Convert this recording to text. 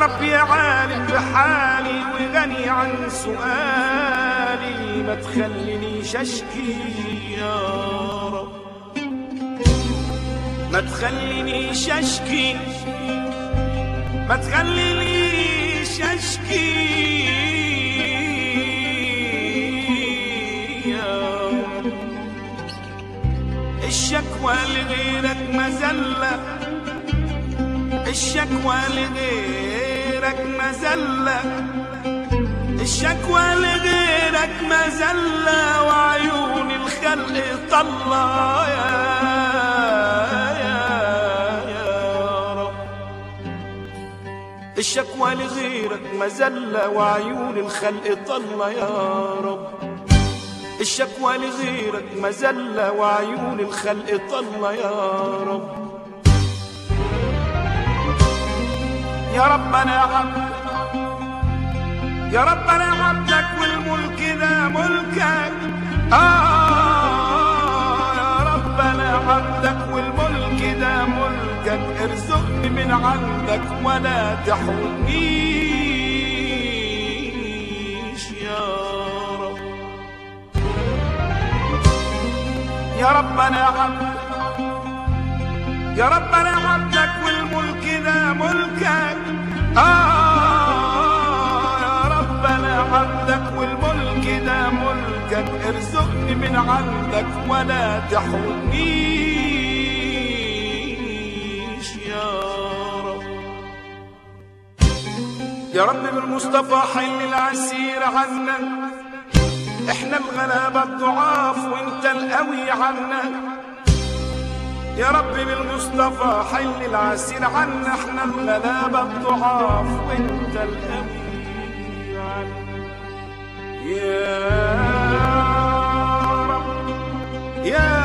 رب يا عالم بحالي وغني عن سؤالي ما تخلينيش اشكي يا رب ما تخلينيش اشكي ما تخلينيش اشكي يا رب الشكوى لغيرك مزلة الشكوى لغيرك مزلة الشكوى لغيرك مزلة وعيون الخلق طلع يا يا يا رب الشكوى لغيرك مزلة وعيون الخلق طلع يا رب الشكوى لغيرك مزلة وعيون الخلق طلع يا رب يا رب انا عبدك يا رب انا عبدك والملك ده ملكك آه يا رب انا عبدك والملك ده ملكك ارزقني من عندك ولا تحرمنيش يا رب يا رب انا عبدك يا رب انا عبدك والملك ده ملكك آه يا رب انا عبدك والملك ده ملكك ارزقني من عندك ولا تحرمنيش يا رب يا رب بالمصطفى حل العسير عنا احنا الغلابة الضعاف وانت القوي عنا يا رب بالمصطفى حل العسير عنا احنا الغلابة الضعاف وانت القوي عنا يا رب يا